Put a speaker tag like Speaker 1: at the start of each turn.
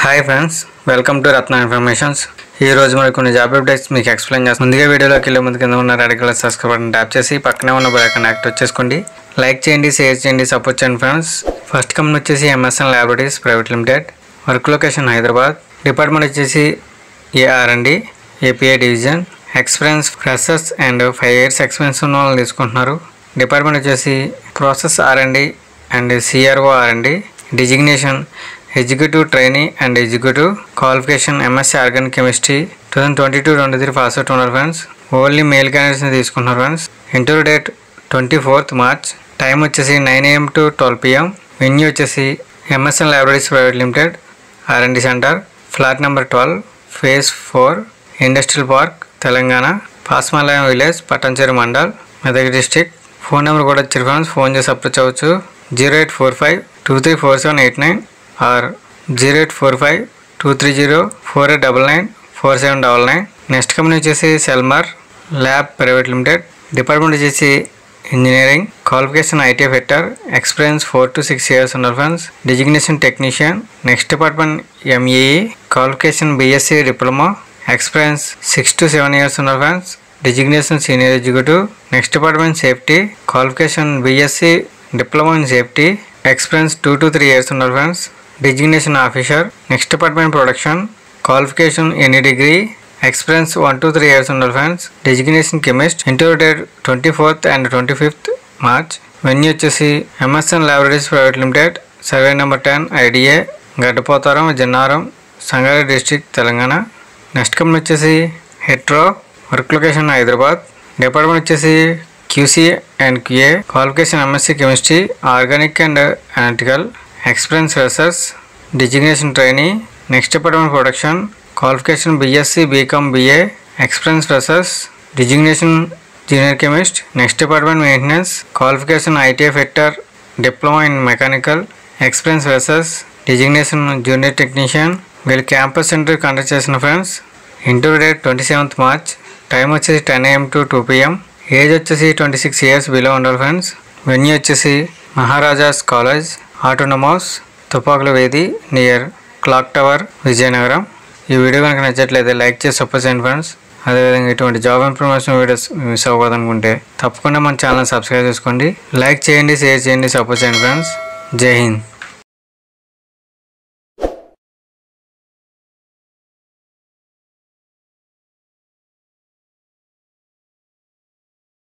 Speaker 1: hi friends welcome to Ratna informations ఈ రోజు మరి కొన్ని జాబ్ అప్డేట్స్ మీకు ఎక్స్ప్లెయిన్ చేస్తాను ముందుగా వీడియోలోకి వెళ్ళే ముందు కింద ఉన్న red colour subscribe button tap చేసి పక్కనే ఉన్న బెల్ ఐకాన్ యాక్టివేట్ చేసుకోండి లైక్ చేయండి షేర్ చేయండి సపోర్ట్ చేయండి ఫ్రెండ్స్ ఫస్ట్ కంపెనీ వచ్చేసి MSN laboratories private limited work location Hyderabad department వచ్చేసి AR and D API division experience freshers and five years experience ఉన్న వాళ్ళని తీసుకుంటున్నారు డిపార్ట్మెంట్ వచ్చేసి process R and D and CRO R and D designation executive trainee and executive qualification MSc organic chemistry two thousand twenty two twenty three pass out ఉన్నారు friends only mail క్యాండిడేట్స్ని తీసుకుంటున్నారు friends interview date twenty fourth March time వచ్చేసి nine AM to twelve PM venue వచ్చేసి MSN libraries private limited RMD centre flat number twelve phase four industrial park Telangana Pashamylaram village Patancheru mandal Medak district phone number కూడా వచ్చారు friends phone చేసి approach అవ్వచ్చు zero eight four five two three four seven eight nine or zero eight four five two three zero four eight double nine four seven double nine next company వచ్చేసి సెల్మార్ lab private limited department వచ్చేసి engineering qualification IT fitter experience four to six years ఉన్నారు friends designation technician next department MEE qualification BSc diploma experience six to seven years ఉన్నారు friends designation senior executive next department safety qualification BSc diploma in safety experience two to three years ఉన్నారు friends designation officer next department production qualification any degree experience one to three years ఉన్నారు friends designation chemist interview date twenty fourth and twenty fifth March venue వచ్చేసి MSN laboratories private limited survey number ten IDA Gaddapotharam Jinnaram Sangareddy district Telangana next company వచ్చేసి Hetero work location Hyderabad department వచ్చేసి QC and QA qualification MSc chemistry organic and analytical experience research designation trainee next department production qualification BSc BCom BA experience research designation junior chemist next department maintenance qualification ITI fitter diploma in mechanical experience research designation junior technician వీళ్ళు campus interview conduct చేసిన friends interview date twenty seventh March time వచ్చేసి ten AM to two PM age వచ్చేసి twenty six years below ఉండాలి friends venue వచ్చేసి Maharajas college ఆటోనమౌస్ తుపాకుల వేది near clock tower Vizianagaram ఈ video కనుక నచ్చట్లయితే లైక్ చేసి సపోర్ట్ చేయండి ఫ్రెండ్స్ అదేవిధంగా ఇటువంటి జాబ్ ఇన్ఫర్మేషన్ వీడియోస్ మిస్ అవ్వకూడదు అనుకుంటే తప్పకుండా మన ఛానల్ సబ్స్క్రైబ్ చేసుకోండి లైక్ చేయండి షేర్ చేయండి సపోర్ట్ చేయండి ఫ్రెండ్స్ జై హింద్